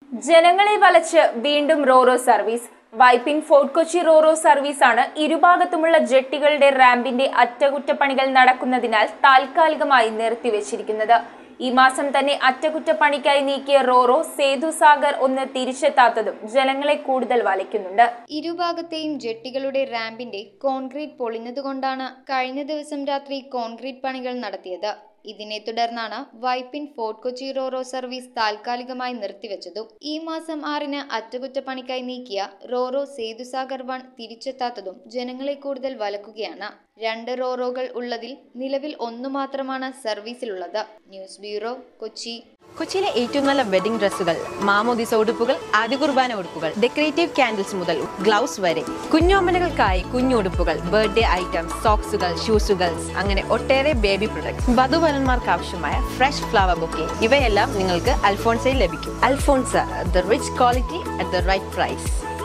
ജനങ്ങളെ വലച്ച് വീണ്ടും roro service Vypin fort Kochi roro സർവീസാണ് ഇരുഭാഗത്തുമുള്ള ജെട്ടികളുടെ റാമ്പിന്റെ അറ്റകുറ്റപ്പണികൾ നടക്കുന്നതിനാൽ താൽക്കാലികമായി നിർത്തിവെച്ചിരിക്കുന്നത് ഈ മാസം തന്നെ അറ്റകുറ്റപ്പണിക്കായി നീക്കിയ റോറോ സേതു സാഗർ ഒന്ന് തിരിച്ചെത്താത്തതും ജനങ്ങളെ കൂടുതൽ വലയ്ക്കുന്നുണ്ട് ഇരുഭാഗത്തെയും ജെട്ടികളുടെ റാമ്പിന്റെ കോൺക്രീറ്റ് പൊളിഞ്ഞതുകൊണ്ടാണ് കഴിഞ്ഞ ദിവസം രാത്രി കോൺക്രീറ്റ് പണികൾ നടത്തിയത് ഇതിനെ തുടർന്നാണ് Vypin fort Kochi roro service താൽക്കാലികമായി നിർത്തിവെച്ചതും ഈ മാസം ആറിന് അറ്റകുറ്റപ്പണിക്കായി നീക്കിയ റോറോ സേതുസാഗർ വൺ തിരിച്ചെത്താത്തതും ജനങ്ങളെ കൂടുതൽ വലക്കുകയാണ് രണ്ട് റോറോകൾ ഉള്ളതിൽ നിലവിൽ ഒന്നു മാത്രമാണ് സർവീസിലുള്ളത് ന്യൂസ് ബ്യൂറോ കൊച്ചി കൊച്ചിയിലെ ഏറ്റവും നല്ല വെഡിംഗ് ഡ്രസ്സുകൾ മാമോദിസ ഉടുപ്പുകൾ ആദ്യ കുർബാന ഉടുപ്പുകൾ ഡെക്കറേറ്റീവ് കാൻഡിൽസ് മുതൽ ഗ്ലൗസ് വരെ കുഞ്ഞോമനകൾക്കായി കുഞ്ഞുടുപ്പുകൾ ബർത്ത്ഡേ ഐറ്റംസ് സോക്സുകൾ ഷൂസുകൾ അങ്ങനെ ഒട്ടേറെ ബേബി പ്രൊഡക്ട്സ് വധുവരന്മാർക്ക് ആവശ്യമായ ഫ്രഷ് ഫ്ലവർ ബൊക്കെ ഇവയെല്ലാം നിങ്ങൾക്ക് അൽഫോൺസയിൽ ലഭിക്കും Alphonsa the rich quality at the right price